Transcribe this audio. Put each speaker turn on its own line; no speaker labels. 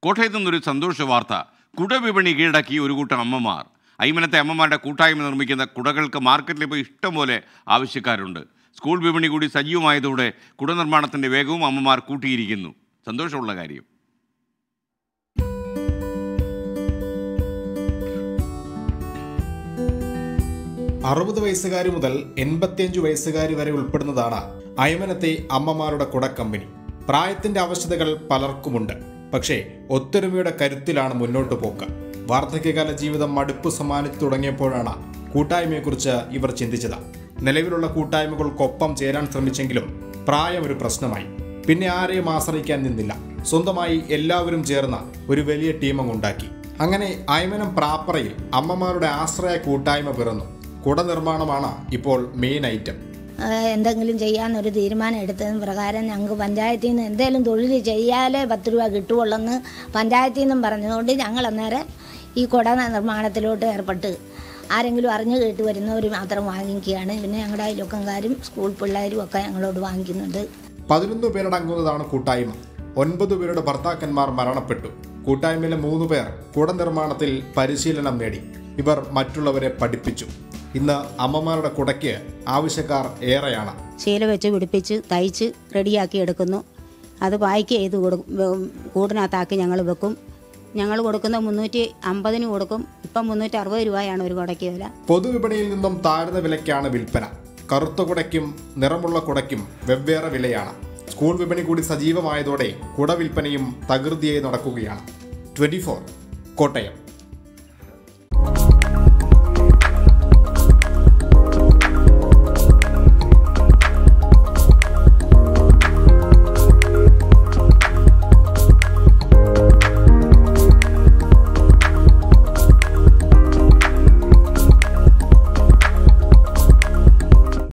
കോട്ടയത്തു നിന്നൊരു സന്തോഷ വാർത്ത കുടവിപണി കീഴടക്കി ഒരു കൂട്ടം അമ്മമാർ അയ്മനത്തെ അമ്മമാരുടെ കൂട്ടായ്മ നിർമ്മിക്കുന്ന കുടകൾക്ക് മാർക്കറ്റിൽ ഇപ്പോൾ ഇഷ്ടംപോലെ ആവശ്യക്കാരുണ്ട് സ്കൂൾ വിപണി കൂടി സജീവമായതോടെ കുട നിർമ്മാണത്തിൻ്റെ വേഗവും അമ്മമാർ കൂട്ടിയിരിക്കുന്നു സന്തോഷമുള്ള കാര്യം
അറുപത് വയസ്സുകാരി മുതൽ എൺപത്തിയഞ്ച് വയസ്സുകാരി വരെ ഉൾപ്പെടുന്നതാണ് അയമനത്തെ അമ്മമാരുടെ കുടക്കമ്പനി പ്രായത്തിന്റെ ആവശ്യതകൾ പലർക്കുമുണ്ട് പക്ഷേ ഒത്തൊരുമയുടെ കരുത്തിലാണ് മുന്നോട്ട് പോക്ക് വാർദ്ധക്യകാല ജീവിതം മടുപ്പ് സമ്മാനിച്ചു തുടങ്ങിയപ്പോഴാണ് കൂട്ടായ്മയെക്കുറിച്ച് ഇവർ ചിന്തിച്ചത് നിലവിലുള്ള കൂട്ടായ്മകൾക്കൊപ്പം ചേരാൻ ശ്രമിച്ചെങ്കിലും പ്രായം ഒരു പ്രശ്നമായി പിന്നെ ആരെയും ആശ്രയിക്കാൻ നിന്നില്ല സ്വന്തമായി എല്ലാവരും ചേർന്ന് ഒരു വലിയ ടീമങ്ങുണ്ടാക്കി അങ്ങനെ അയമനം പ്രാപ്പറയിൽ അമ്മമാരുടെ ആശ്രയ കൂട്ടായ്മ പിറന്നു കുട നിർമ്മാണമാണ് ഇപ്പോൾ മെയിൻ ഐറ്റം
ആ, എന്തെങ്കിലും ചെയ്യാനൊരു തീരുമാനം എടുത്തതിന് പ്രകാരം ഞങ്ങൾക്ക് പഞ്ചായത്തിൽ നിന്ന് എന്തെങ്കിലും തൊഴിൽ ചെയ്യാലേ പത്ത് രൂപ കിട്ടുവുള്ളെന്ന് പഞ്ചായത്തിൽ നിന്നും പറഞ്ഞതുകൊണ്ട് ഞങ്ങൾ അന്നേരം ഈ കുട നിർമ്മാണത്തിലോട്ട് ഏർപ്പെട്ട് ആരെങ്കിലും അറിഞ്ഞു കേട്ട് വരുന്നവർ മാത്രം വാങ്ങിക്കുകയാണ് പിന്നെ ഞങ്ങളുടെ അയൽവക്കംകാരും സ്കൂൾ പിള്ളേരും ഒക്കെ ഞങ്ങളോട് വാങ്ങിക്കുന്നുണ്ട്
പതിനൊന്ന് പേരടങ്ങുന്നതാണ് കൂട്ടായ്മ ഒൻപത് പേരുടെ ഭർത്താക്കന്മാർ മരണപ്പെട്ടു കൂട്ടായ്മയിലെ മൂന്ന് പേർ കുട നിർമ്മാണത്തിൽ പരിശീലനം നേടി ഇവർ മറ്റുള്ളവരെ പഠിപ്പിച്ചു ഇന്ന് അമ്മമാരുടെ കുടയ്ക്ക് ആവശ്യക്കാർ ഏറെയാണ്
ശീല വെച്ച് പിടിപ്പിച്ച് തയ്ച്ച് റെഡിയാക്കി എടുക്കുന്നു അത് പായ്ക്ക് ചെയ്ത് കൊടുക്കും കൂടിനകത്താക്കി ഞങ്ങൾ വെക്കും ഞങ്ങൾ കൊടുക്കുന്ന മുന്നൂറ്റി അമ്പതിന് കൊടുക്കും ഇപ്പം മുന്നൂറ്റി അറുപത് രൂപയാണ് ഒരു കുടയ്ക്ക് വില
പൊതുവിപണിയിൽ നിന്നും താഴ്ന്ന വിലയ്ക്കാണ് വിൽപ്പന കറുത്ത കുടയ്ക്കും നിറമുള്ള കുടയ്ക്കും വെവ്വേറെ വിലയാണ് സ്കൂൾ വിപണി കൂടി സജീവമായതോടെ കുട വിൽപ്പനയും തകൃതിയായി നടക്കുകയാണ് ട്വന്റി കോട്ടയം